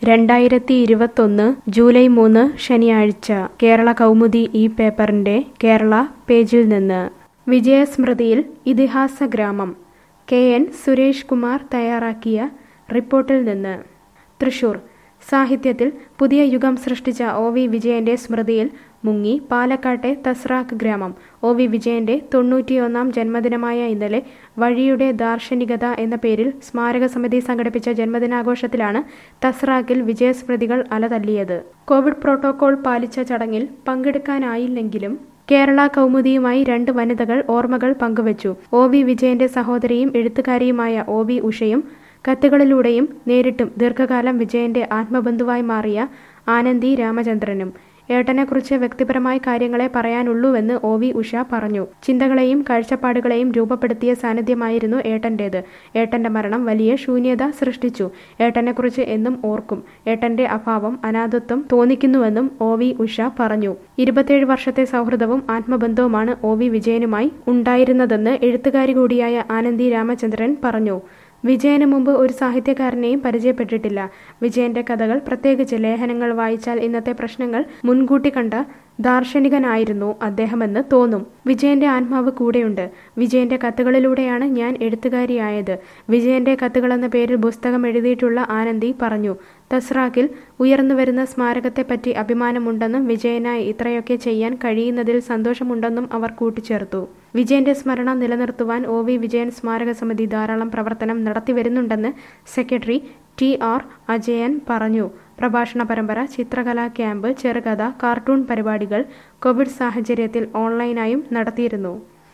രണ്ടായിരത്തി ഇരുപത്തൊന്ന് ജൂലൈ മൂന്ന് ശനിയാഴ്ച കേരള കൗമുദി ഈ പേപ്പറിന്റെ കേരള പേജിൽ നിന്ന് വിജയസ്മൃതിയിൽ ഇതിഹാസ ഗ്രാമം കെ എൻ സുരേഷ് കുമാർ തയ്യാറാക്കിയ റിപ്പോർട്ടിൽ നിന്ന് തൃശൂർ സാഹിത്യത്തിൽ പുതിയ യുഗം സൃഷ്ടിച്ച ഒ വി വിജയന്റെ സ്മൃതിയിൽ മുങ്ങി പാലക്കാട്ടെ തസ്രാക്ക് ഗ്രാമം ഒ വി വിജയന്റെ തൊണ്ണൂറ്റിയൊന്നാം ജന്മദിനമായ ഇന്നലെ വഴിയുടെ ദാർശനികത എന്ന പേരിൽ സ്മാരക സമിതി സംഘടിപ്പിച്ച ജന്മദിനാഘോഷത്തിലാണ് തസ്രാക്കിൽ വിജയസ്മൃതികൾ അലതല്ലിയത് കോവിഡ് പ്രോട്ടോകോൾ പാലിച്ച ചടങ്ങിൽ പങ്കെടുക്കാനായില്ലെങ്കിലും കേരള കൗമുദിയുമായി രണ്ട് വനിതകൾ ഓർമ്മകൾ പങ്കുവച്ചു ഒ വി വിജയന്റെ സഹോദരിയും എഴുത്തുകാരിയുമായ ഒ വി ഉഷയും കത്തുകളിലൂടെയും നേരിട്ടും ദീർഘകാലം വിജയന്റെ ആത്മബന്ധുവായി മാറിയ ആനന്ദി രാമചന്ദ്രനും ഏട്ടനെക്കുറിച്ച് വ്യക്തിപരമായ കാര്യങ്ങളെ പറയാനുള്ളൂവെന്ന് ഒ വി ഉഷ പറഞ്ഞു ചിന്തകളെയും കാഴ്ചപ്പാടുകളെയും രൂപപ്പെടുത്തിയ സാന്നിധ്യമായിരുന്നു ഏട്ടൻ്റേത് ഏട്ടന്റെ മരണം വലിയ ശൂന്യത സൃഷ്ടിച്ചു ഏട്ടനെക്കുറിച്ച് എന്നും ഓർക്കും ഏട്ടന്റെ അഭാവം അനാഥത്വം തോന്നിക്കുന്നുവെന്നും ഒ വി ഉഷ പറഞ്ഞു ഇരുപത്തിയേഴ് വർഷത്തെ സൗഹൃദവും ആത്മബന്ധവുമാണ് ഒ വി വിജയനുമായി ഉണ്ടായിരുന്നതെന്ന് എഴുത്തുകാരി കൂടിയായ ആനന്ദി രാമചന്ദ്രൻ പറഞ്ഞു വിജയന് മുമ്പ് ഒരു സാഹിത്യകാരനെയും പരിചയപ്പെട്ടിട്ടില്ല വിജയന്റെ കഥകൾ പ്രത്യേകിച്ച് ലേഖനങ്ങൾ വായിച്ചാൽ ഇന്നത്തെ പ്രശ്നങ്ങൾ മുൻകൂട്ടി കണ്ട ദാർശനികനായിരുന്നു അദ്ദേഹമെന്ന് തോന്നും വിജയന്റെ ആത്മാവ് കൂടെയുണ്ട് വിജയന്റെ കത്തുകളിലൂടെയാണ് ഞാൻ എഴുത്തുകാരിയായത് വിജയന്റെ കത്തുകൾ എന്ന പേരിൽ പുസ്തകം എഴുതിയിട്ടുള്ള ആനന്ദി പറഞ്ഞു തസ്രാക്കിൽ ഉയർന്നുവരുന്ന സ്മാരകത്തെപ്പറ്റി അഭിമാനമുണ്ടെന്നും വിജയനായി ഇത്രയൊക്കെ ചെയ്യാൻ കഴിയുന്നതിൽ സന്തോഷമുണ്ടെന്നും അവർ കൂട്ടിച്ചേർത്തു വിജയന്റെ സ്മരണ നിലനിർത്തുവാൻ ഒ വി വിജയൻ സ്മാരക സമിതി ധാരാളം പ്രവർത്തനം നടത്തിവരുന്നുണ്ടെന്ന് സെക്രട്ടറി ടി ആർ അജയൻ പറഞ്ഞു പ്രഭാഷണ പരമ്പര ചിത്രകലാ ക്യാമ്പ് ചെറുകഥ കാർട്ടൂൺ പരിപാടികൾ കോവിഡ് സാഹചര്യത്തിൽ ഓൺലൈനായും നടത്തിയിരുന്നു